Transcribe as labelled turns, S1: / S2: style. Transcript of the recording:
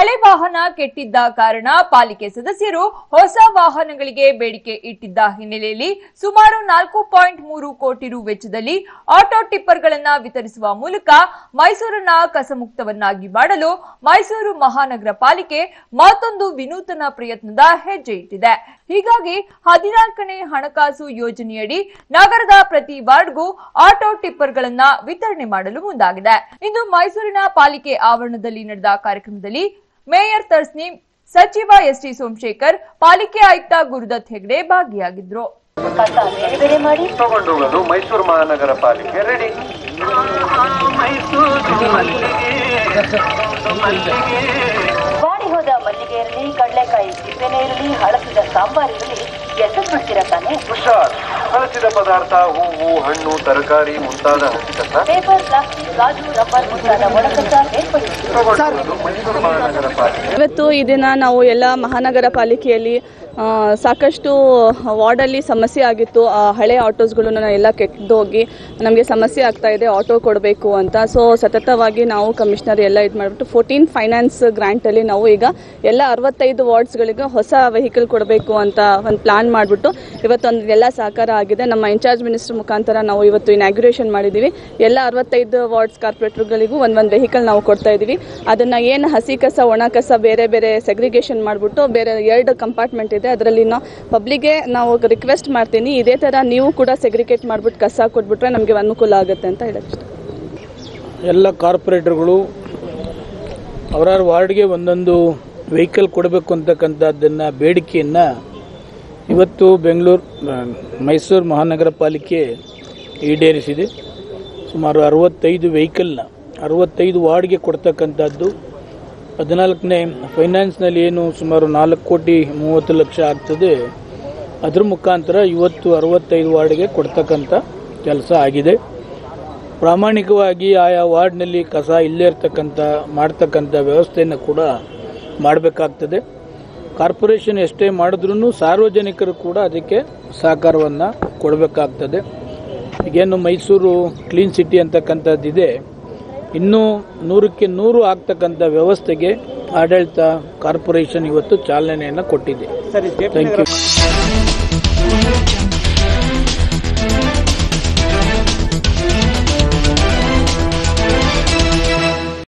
S1: ಹಳೆ ವಾಹನ ಕೆಟ್ಟಿದ್ದ ಕಾರಣ ಪಾಲಿಕೆ ಸದಸ್ಯರು ಹೊಸ ವಾಹನಗಳಿಗೆ ಬೇಡಿಕೆ ಇಟ್ಟಿದ್ದ ಹಿನ್ನೆಲೆಯಲ್ಲಿ ಸುಮಾರು ನಾಲ್ಕು ಪಾಯಿಂಟ್ ಮೂರು ಕೋಟಿ ರು ವೆಚ್ಚದಲ್ಲಿ ಆಟೋ ಟಿಪ್ಪರ್ಗಳನ್ನ ವಿತರಿಸುವ ಮೂಲಕ ಮೈಸೂರನ್ನ ಕಸಮುಕ್ತವನ್ನಾಗಿ ಮಾಡಲು ಮೈಸೂರು ಮಹಾನಗರ ಪಾಲಿಕೆ ಮತ್ತೊಂದು ವಿನೂತನ ಪ್ರಯತ್ನದ ಹೆಜ್ಜೆ ಇಟ್ಟಿದೆ ಹೀಗಾಗಿ ಹದಿನಾಲ್ಕನೇ ಹಣಕಾಸು ಯೋಜನೆಯಡಿ ನಗರದ ಪ್ರತಿ ವಾರ್ಡ್ಗೂ ಆಟೋ ಟಿಪ್ಪರ್ಗಳನ್ನ ವಿತರಣೆ ಮಾಡಲು ಮುಂದಾಗಿದೆ ಇಂದು ಮೈಸೂರಿನ ಪಾಲಿಕೆ ಆವರಣದಲ್ಲಿ ನಡೆದ ಕಾರ್ಯಕ್ರಮದಲ್ಲಿ ಮೇಯರ್ ತರ್ಸ್ನೀಂ ಸಚಿವ ಎಸ್ ಟಿ ಸೋಮಶೇಖರ್ ಪಾಲಿಕೆ ಆಯುಕ್ತ ಗುರುದತ್ ಹೆಗ್ಡೆ ಭಾಗಿಯಾಗಿದ್ರು
S2: ಕಸ ಬೇರೆ ಬೇರೆ ಮಾಡಿ
S3: ತಗೊಂಡು ಹೋಗೋದು ಮೈಸೂರು ಮಹಾನಗರ ಪಾಲಿಕೆ ರೆಡಿ
S2: ಬಾಡಿ ಹೋದ ಮಲ್ಲಿಗೆ ಇರಲಿ ಕಡಲೆಕಾಯಿ ಸಿಪ್ಪೆನೆ ಇರಲಿ ಹಳಸಿದ ಸಾಂಬಾರ್ ಇರಲಿ ಎಸೆದ್ ಬಿಡ್ತೀರ ತಾನೆ
S3: ಹುಷಾರ್ ಹಳಸಿದ ಪದಾರ್ಥ ಹೂವು ಹಣ್ಣು ತರಕಾರಿ ಮುಂತಾದ ಹಸಿ ಕಸ
S2: ಪೇಪರ್ ಪ್ಲಾಸ್ಟಿಕ್ ಗಾಜು ರಬ್ಬರ್ ಮುಂತಾದ ಒಣಕಸ ಬೇರ್ಪಡಿಸಿ
S3: ತಗೊಂಡು ಹೋಗೋದು ಮೈಸೂರು ಮಹಾನಗರ ಪಾಲಿಕೆ
S4: ಇವತ್ತು ಈ ದಿನ ನಾವು ಎಲ್ಲ ಮಹಾನಗರ ಪಾಲಿಕೆಯಲ್ಲಿ ಆ, ಸಾಕಷ್ಟು ವಾರ್ಡಲ್ಲಿ ಸಮಸ್ಯೆ ಆಗಿತ್ತು ಆ ಹಳೆ ಆಟೋಸ್ಗಳನ್ನು ಎಲ್ಲ ಕೆಟ್ಟು ಹೋಗಿ ನಮಗೆ ಸಮಸ್ಯೆ ಆಗ್ತಾ ಇದೆ ಆಟೋ ಕೊಡಬೇಕು ಅಂತ ಸೊ ಸತತವಾಗಿ ನಾವು ಕಮಿಷನರ್ ಎಲ್ಲ ಇದು ಮಾಡಿಬಿಟ್ಟು ಫೋರ್ಟೀನ್ ಫೈನಾನ್ಸ್ ಗ್ರ್ಯಾಂಟಲ್ಲಿ ನಾವು ಈಗ ಎಲ್ಲ ಅರವತ್ತೈದು ವಾರ್ಡ್ಸ್ಗಳಿಗೆ ಹೊಸ ವೆಹಿಕಲ್ ಕೊಡಬೇಕು ಅಂತ ಒಂದು ಪ್ಲಾನ್ ಮಾಡಿಬಿಟ್ಟು ಇವತ್ತೊಂದು ಎಲ್ಲ ಸಹಕಾರ ಆಗಿದೆ ನಮ್ಮ ಇನ್ಚಾರ್ಜ್ ಮಿನಿಸ್ಟರ್ ಮುಖಾಂತರ ನಾವು ಇವತ್ತು ಇನಾಗ್ಯುರೇಷನ್ ಮಾಡಿದ್ದೀವಿ ಎಲ್ಲ ಅರವತ್ತೈದು ವಾರ್ಡ್ಸ್ ಕಾರ್ಪೊರೇಟರ್ಗಳಿಗೂ ಒಂದೊಂದು ವೆಹಿಕಲ್ ನಾವು ಕೊಡ್ತಾ ಇದ್ದೀವಿ ಅದನ್ನು ಏನು ಹಸಿ ಕಸ ಒಣ ಕಸ ಬೇರೆ ಬೇರೆ ಸೆಗ್ರಿಗೇಷನ್ ಮಾಡಿಬಿಟ್ಟು ಬೇರೆ ಎರಡು ಕಂಪಾರ್ಟ್ಮೆಂಟ್ ಇದೆ ಅದರಲ್ಲಿ ನಾವು ಪಬ್ಲಿಗೆ ನಾವು ರಿಕ್ವೆಸ್ಟ್ ಮಾಡ್ತೀನಿ ಇದೇ ಥರ ನೀವು ಕೂಡ ಸೆಗ್ರಿಗೇಟ್ ಮಾಡಿಬಿಟ್ಟು ಕಸ ಕೊಟ್ಬಿಟ್ರೆ ನಮಗೆ ಅನುಕೂಲ ಆಗುತ್ತೆ ಅಂತ ಹೇಳಕ್ಕೆ
S5: ಎಲ್ಲ ಕಾರ್ಪೊರೇಟರ್ಗಳು ಅವರವ್ರ ವಾರ್ಡ್ಗೆ ಒಂದೊಂದು ವೆಹಿಕಲ್ ಕೊಡಬೇಕು ಅಂತಕ್ಕಂಥದ್ದನ್ನು ಬೇಡಿಕೆಯನ್ನು ಇವತ್ತು ಬೆಂಗಳೂರು ಮೈಸೂರು ಮಹಾನಗರ ಪಾಲಿಕೆ ಈಡೇರಿಸಿದೆ ಸುಮಾರು ಅರವತ್ತೈದು ವೆಹಿಕಲ್ನ ಅರವತ್ತೈದು ವಾರ್ಡ್ಗೆ ಕೊಡ್ತಕ್ಕಂಥದ್ದು ಹದಿನಾಲ್ಕನೇ ಫೈನಾನ್ಸ್ನಲ್ಲಿ ಏನು ಸುಮಾರು ನಾಲ್ಕು ಕೋಟಿ ಮೂವತ್ತು ಲಕ್ಷ ಆಗ್ತದೆ ಅದ್ರ ಮುಖಾಂತರ ಇವತ್ತು ಅರವತ್ತೈದು ವಾರ್ಡ್ಗೆ ಕೊಡ್ತಕ್ಕಂಥ ಕೆಲಸ ಆಗಿದೆ ಪ್ರಾಮಾಣಿಕವಾಗಿ ಆಯಾ ವಾರ್ಡ್ನಲ್ಲಿ ಕಸ ಇಲ್ಲೇ ಇರ್ತಕ್ಕಂಥ ಮಾಡ್ತಕ್ಕಂಥ ವ್ಯವಸ್ಥೆಯನ್ನು ಕೂಡ ಮಾಡಬೇಕಾಗ್ತದೆ ಕಾರ್ಪೊರೇಷನ್ ಎಷ್ಟೇ ಮಾಡಿದ್ರೂ ಸಾರ್ವಜನಿಕರು ಕೂಡ ಅದಕ್ಕೆ ಸಹಕಾರವನ್ನು ಕೊಡಬೇಕಾಗ್ತದೆ ಈಗೇನು ಮೈಸೂರು ಕ್ಲೀನ್ ಸಿಟಿ ಅಂತಕ್ಕಂಥದ್ದಿದೆ ಇನ್ನೂ ನೂರಕ್ಕೆ ನೂರು ಆಗ್ತಕ್ಕಂಥ ವ್ಯವಸ್ಥೆಗೆ ಆಡಳಿತ ಕಾರ್ಪೊರೇಷನ್ ಇವತ್ತು ಚಾಲನೆಯನ್ನು ಕೊಟ್ಟಿದೆ ಥ್ಯಾಂಕ್ ಯು